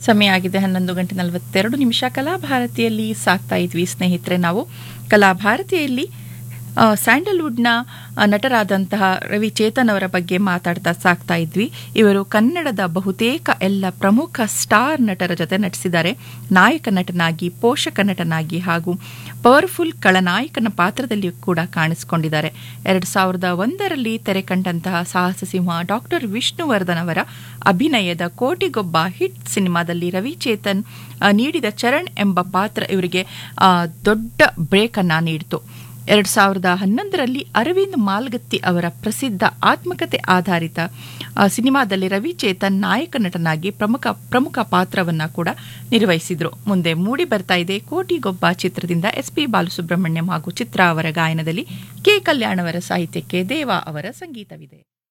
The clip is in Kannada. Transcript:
ಸಮಯ ಆಗಿದೆ ಹನ್ನೊಂದು ಗಂಟೆ ನಲವತ್ತೆರಡು ನಿಮಿಷ ಕಲಾಭಾರತಿಯಲ್ಲಿ ಸಾಕ್ತಾ ಇದ್ವಿ ಸ್ನೇಹಿತರೆ ನಾವು ಕಲಾಭಾರತಿಯಲ್ಲಿ ಆ, ಸ್ಯಾಂಡಲ್ವುಡ್ನ ಆ, ನಟರಾದಂತಹ ರವಿ ಚೇತನ್ ಅವರ ಬಗ್ಗೆ ಮಾತಾಡ್ತಾ ಸಾಕ್ತಾ ಇದ್ವಿ ಇವರು ಕನ್ನಡದ ಬಹುತೇಕ ಎಲ್ಲ ಪ್ರಮುಖ ಸ್ಟಾರ್ ನಟರ ಜೊತೆ ನಟಿಸಿದ್ದಾರೆ ನಾಯಕ ನಟನಾಗಿ ಪೋಷಕ ನಟನಾಗಿ ಹಾಗೂ ಪವರ್ಫುಲ್ ಖಳನಾಯಕನ ಪಾತ್ರದಲ್ಲಿ ಕೂಡ ಕಾಣಿಸಿಕೊಂಡಿದ್ದಾರೆ ಎರಡು ಸಾವಿರದ ಒಂದರಲ್ಲಿ ತೆರೆ ಕಂಡಂತಹ ಸಾಹಸ ಸಿಂಹ ಡಾಕ್ಟರ್ ವಿಷ್ಣುವರ್ಧನ್ ಅವರ ಅಭಿನಯದ ಕೋಟಿಗೊಬ್ಬ ಹಿಟ್ ಸಿನಿಮಾದಲ್ಲಿ ರವಿ ಚೇತನ್ ಆ, ನೀಡಿದ ಚರಣ್ ಎಂಬ ಪಾತ್ರ ಇವರಿಗೆ ಆ, ದೊಡ್ಡ ಬ್ರೇಕ್ ಅನ್ನ ನೀಡಿತು ಎರಡು ಸಾವಿರದ ಹನ್ನೊಂದರಲ್ಲಿ ಅರವಿಂದ್ ಮಾಲ್ಗತ್ತಿ ಅವರ ಪ್ರಸಿದ್ಧ ಆತ್ಮಕತೆ ಆಧಾರಿತ ಆ, ಸಿನಿಮಾದಲ್ಲಿ ರವಿ ಚೇತನ್ ನಾಯಕ ನಟನಾಗಿ ಪ್ರಮುಖ ಪ್ರಮುಖ ಪಾತ್ರವನ್ನ ಕೂಡ ನಿರ್ವಹಿಸಿದ್ರು ಮುಂದೆ ಮೂಡಿ ಬರ್ತಾ ಇದೆ ಕೋಟಿಗೊಬ್ಬ ಚಿತ್ರದಿಂದ ಎಸ್ ಪಿ ಬಾಲಸುಬ್ರಹ್ಮಣ್ಯಂ ಹಾಗೂ ಚಿತ್ರ ಅವರ ಗಾಯನದಲ್ಲಿ ಕೆ ಕಲ್ಯಾಣ್ ಅವರ ಸಾಹಿತ್ಯಕ್ಕೆ ದೇವಾ ಅವರ ಸಂಗೀತವಿದೆ